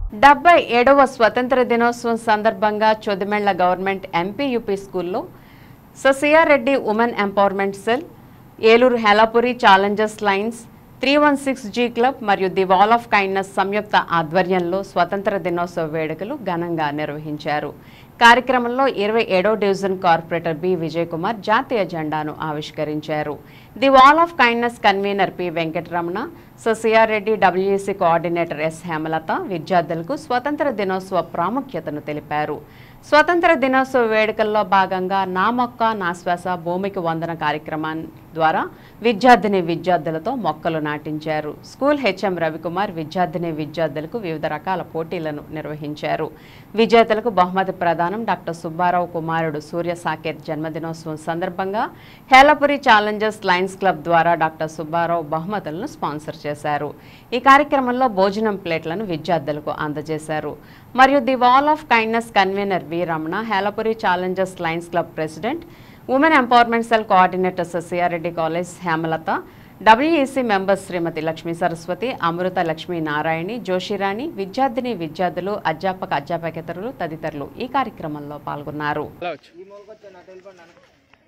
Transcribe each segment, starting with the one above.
డెబ్బై ఏడవ స్వతంత్ర దినోత్సవం సందర్భంగా చొదిమెళ్ల గవర్నమెంట్ ఎంపీయూపీ స్కూల్లో Sir C R Reddy women empowerment cell Eluru Helapuri challengers lions three one six G club మరియు ది వాల్ ఆఫ్ కైండ్నెస్ సంయుక్త ఆధ్వర్యంలో స్వతంత్ర దినోత్సవ వేడుకలు ఘనంగా నిర్వహించారు కార్యక్రమంలో ఇరవై ఏడో division corporator B Vijay Kumar జాతీయ జెండాను ఆవిష్కరించారు the wall of kindness convener P Venkataramana Sir C R Reddy WEC coordinator S Hemalatha విద్యార్థులకు స్వతంత్ర దినోత్సవ ప్రాముఖ్యతను తెలిపారు స్వతంత్ర దినోత్సవ వేడుకల్లో భాగంగా నా మొక్క నా శ్వాస భూమికి వందన కార్యక్రమం ద్వారా విద్యార్థిని విద్యార్థులతో మొక్కలు నాటించారు స్కూల్ హెచ్ఎం రవికుమార్ విద్యార్థిని విద్యార్థులకు వివిధ రకాల పోటీలను నిర్వహించారు విజేతలకు బహుమతి ప్రదానం డాక్టర్ సుబ్బారావు కుమారుడు సూర్య సాకేత్ జన్మదినోత్సవం సందర్భంగా హేలపురి ఛాలెంజర్స్ లయన్స్ క్లబ్ ద్వారా డాక్టర్ సుబ్బారావు బహుమతులను స్పాన్సర్ చేశారు ఈ కార్యక్రమంలో భోజనం ప్లేట్లను విద్యార్థులకు అందజేశారు మరియు the wall of kindness convener V Ramana Helapuri challengers lions club president women empowerment cell coordinator Sir C R Reddy college Hemalatha WEC members Shrimati Lakshmi Saraswati Amrita Lakshmi Narayani Joshirani విద్యార్థిని విద్యార్థులు అధ్యాపక అధ్యాపకేతరులు తదితరులు ఈ కార్యక్రమంలో పాల్గొన్నారు అలా వచ్చు ఈ మూలకొచ్చి నా వెళ్ళిపోండి అన్న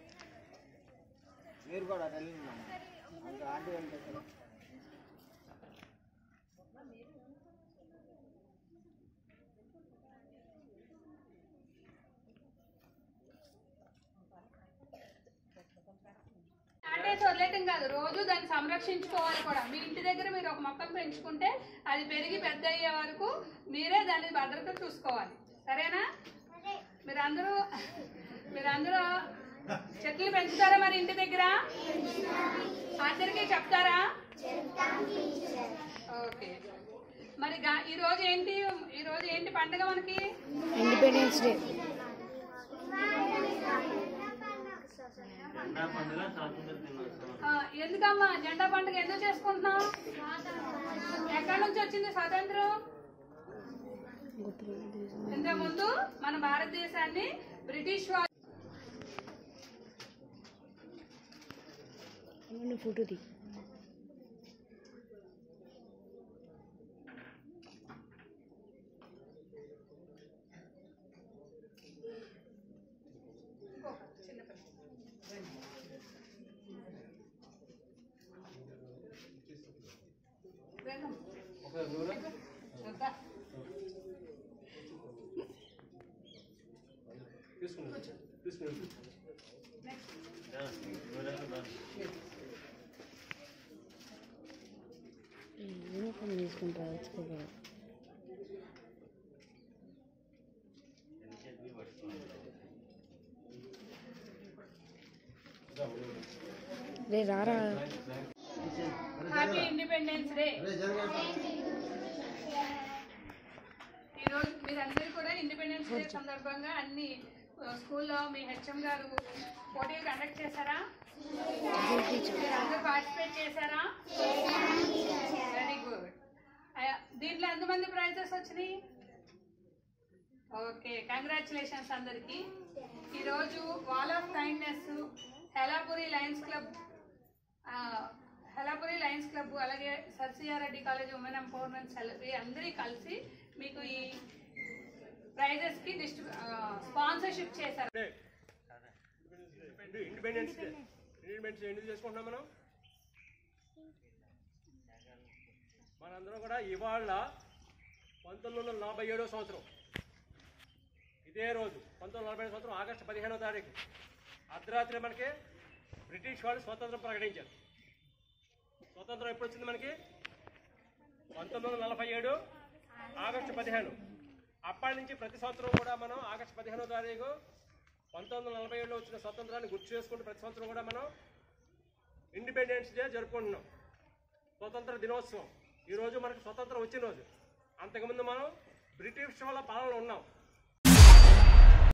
మీరు కూడా అటు వెళ్ళండి నాన్న. అంత ఆంటీ వెళ్ళిపోతారు నాటేసి వదిలేయటం కాదు రోజు దాన్ని సంరక్షించుకోవాలి కూడా మీ ఇంటి దగ్గర మీరు ఒక మొక్కను పెంచుకుంటే అది పెరిగి పెద్ద అయ్యే వరకు మీరే దాని భద్రత చూసుకోవాలి సరేనా మీరందరూ మీరందరూ చెట్లు పెంచుతారా మరి ఇంటి దగ్గర అందరికీ చెప్తారా ఓకే మరి గా- ఈ రోజు ఏంటి ఈ రోజు ఏంటి పండుగ మనకి ఇండిపెండెన్స్ డే ఆ, ఎందుకమ్మా జెండా పండుగ ఎందుకు చేసుకుంటున్నాం ఎక్కడి నుంచి వచ్చింది స్వాతంత్రం ఇంతకు ముందు మన భారతదేశాన్ని బ్రిటిష్ వాళ్ళు ఫోటో తీ యూనిఫామ్ తీసుకుంటా వచ్చుకోగలరు రే రారా హ్యాపీ ఇండిపెండెన్స్ డే ఈరోజు మీరందరూ కూడా ఇండిపెండెన్స్ డే సందర్భంగా అన్ని ఆ, స్కూల్లో మీ హెచ్ఎం గారు పోటీలు కండక్ట్ చేశారా మీరందరూ పార్టిసిపేట్ చేశారా వెరీ గుడ్ దీంట్లో ఎంతమంది ప్రైజెస్ వచ్చినాయి ఓకే కంగ్రాచులేషన్స్ అందరికి ఈరోజు wall of kindness Helapuri lions club ఆ, హెలాపురి లయన్స్ క్లబ్ అలాగే సర్సియారెడ్డి కాలేజ్ ఉమెన్ ఎంపవర్మెంట్ సెలబ్రీ అందరి కలిసి మీకు ఈ ప్రైజెస్ కి డిస్ట్రి స్పాన్సర్షిప్ చేశారు ఇండిపెండెన్స్ డే ఇండిపెండెన్స్ డే ఎందుకు చేసుకుంటున్నాం మనం మనందరం కూడా ఇవాళ పంతొమ్మిది వందల నలభై ఏడో సంవత్సరం ఇదే రోజు పంతొమ్మిది వందల నలభై ఏడో సంవత్సరం ఆగస్టు పదిహేనో తారీఖు అర్ధరాత్రి మనకి బ్రిటిష్ వాళ్ళు స్వతంత్రం ప్రకటించారు స్వతంత్రం ఎప్పుడు వచ్చింది మనకి పంతొమ్మిది వందల నలభై ఏడు ఆగస్టు పదిహేను అప్పటి నుంచి ప్రతి సంవత్సరం కూడా మనం ఆగస్టు పదిహేనో తారీఖు పంతొమ్మిది వందల నలభై ఏడులో వచ్చిన స్వతంత్రాన్ని గుర్తు చేసుకుంటూ ప్రతి సంవత్సరం కూడా మనం ఇండిపెండెన్స్ డే జరుపుకుంటున్నాం స్వతంత్ర దినోత్సవం ఈరోజు మనకు స్వతంత్రం వచ్చిన రోజు అంతకుముందు మనం బ్రిటిష్ వాళ్ళ పాలనలో ఉన్నాం